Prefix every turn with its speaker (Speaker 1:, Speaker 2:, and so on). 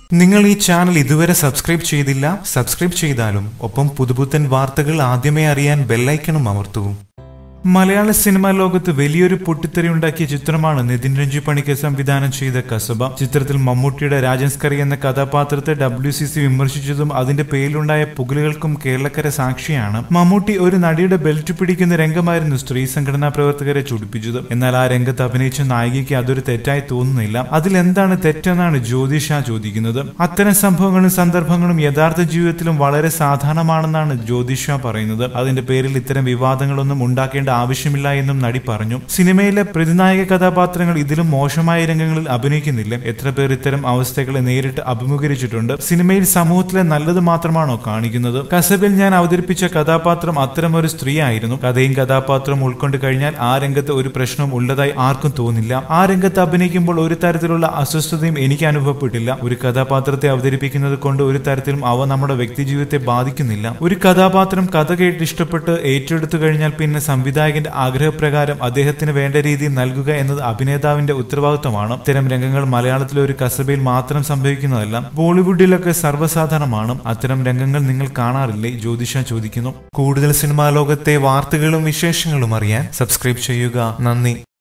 Speaker 1: നിങ്ങൾ ഈ ചാനൽ ഇതുവരെ സബ്സ്ക്രൈബ് ചെയ്തില്ല സബ്സ്ക്രൈബ് ചെയ്താലും ഒപ്പം പുതുപുത്തൻ വാർത്തകൾ ആദ്യമേ അറിയാൻ ബെല്ലൈക്കണും അമർത്തൂ മലയാള സിനിമാ ലോകത്ത് വലിയൊരു പൊട്ടിത്തെറി ഉണ്ടാക്കിയ ചിത്രമാണ് നിതിൻ രഞ്ജി പണിക്കർ സംവിധാനം ചെയ്ത കസബ ചിത്രത്തിൽ മമ്മൂട്ടിയുടെ രാജൻസ്കറി എന്ന കഥാപാത്രത്തെ ഡബ്ല്യു സി സി വിമർശിച്ചതും അതിന്റെ പേരിലുണ്ടായ പുകലുകൾക്കും കേരളക്കര സാക്ഷിയാണ് മമ്മൂട്ടി ഒരു നടിയുടെ ബെൽറ്റ് പിടിക്കുന്ന രംഗമായിരുന്നു സ്ത്രീ സംഘടനാ പ്രവർത്തകരെ ചുടിപ്പിച്ചത് എന്നാൽ ആ രംഗത്ത് അഭിനയിച്ച നായികയ്ക്ക് അതൊരു തെറ്റായി തോന്നുന്നില്ല അതിലെന്താണ് തെറ്റെന്നാണ് ജ്യോതിഷ ചോദിക്കുന്നത് അത്തരം സംഭവങ്ങളും സന്ദർഭങ്ങളും യഥാർത്ഥ ജീവിതത്തിലും വളരെ സാധാരണമാണെന്നാണ് ജ്യോതിഷ പറയുന്നത് അതിന്റെ പേരിൽ ഇത്തരം വിവാദങ്ങളൊന്നും ഉണ്ടാക്കേണ്ട ആവശ്യമില്ല എന്നും നടി പറഞ്ഞു സിനിമയിലെ പ്രതിനായക കഥാപാത്രങ്ങൾ ഇതിലും മോശമായ രംഗങ്ങളിൽ അഭിനയിക്കുന്നില്ല എത്ര പേർ ഇത്തരം അവസ്ഥകളെ നേരിട്ട് അഭിമുഖീകരിച്ചിട്ടുണ്ട് സിനിമയിൽ സമൂഹത്തിലെ നല്ലത് മാത്രമാണോ കാണിക്കുന്നത് കസബിൽ ഞാൻ അവതരിപ്പിച്ച കഥാപാത്രം അത്തരം ഒരു സ്ത്രീ ആയിരുന്നു കഥയും കഥാപാത്രവും ഉൾക്കൊണ്ട് കഴിഞ്ഞാൽ ആ രംഗത്ത് ഒരു പ്രശ്നവും ഉള്ളതായി ആർക്കും തോന്നില്ല ആ രംഗത്ത് അഭിനയിക്കുമ്പോൾ ഒരു തരത്തിലുള്ള അസ്വസ്ഥതയും എനിക്ക് അനുഭവപ്പെട്ടില്ല ഒരു കഥാപാത്രത്തെ അവതരിപ്പിക്കുന്നത് കൊണ്ട് ഒരു തരത്തിലും അവ നമ്മുടെ വ്യക്തി ജീവിതത്തെ ബാധിക്കുന്നില്ല ഒരു കഥാപാത്രം കഥ കേട്ട് ഇഷ്ടപ്പെട്ട് ഏറ്റെടുത്തു കഴിഞ്ഞാൽ പിന്നെ സംവിധായകന്റെ ആഗ്രഹപ്രകാരം അദ്ദേഹത്തിന് വേണ്ട രീതിയിൽ നൽകുക എന്നത് അഭിനേതാവിന്റെ ഉത്തരവാദിത്വമാണ് ഇത്തരം രംഗങ്ങൾ മലയാളത്തിലെ ഒരു കസബയിൽ മാത്രം സംഭവിക്കുന്നതല്ല ബോളിവുഡിലൊക്കെ സർവ്വസാധാരണമാണ് അത്തരം രംഗങ്ങൾ നിങ്ങൾ കാണാറില്ലേ ജ്യോതിഷ ചോദിക്കുന്നു കൂടുതൽ സിനിമാ ലോകത്തെ വാർത്തകളും വിശേഷങ്ങളും അറിയാൻ സബ്സ്ക്രൈബ് ചെയ്യുക നന്ദി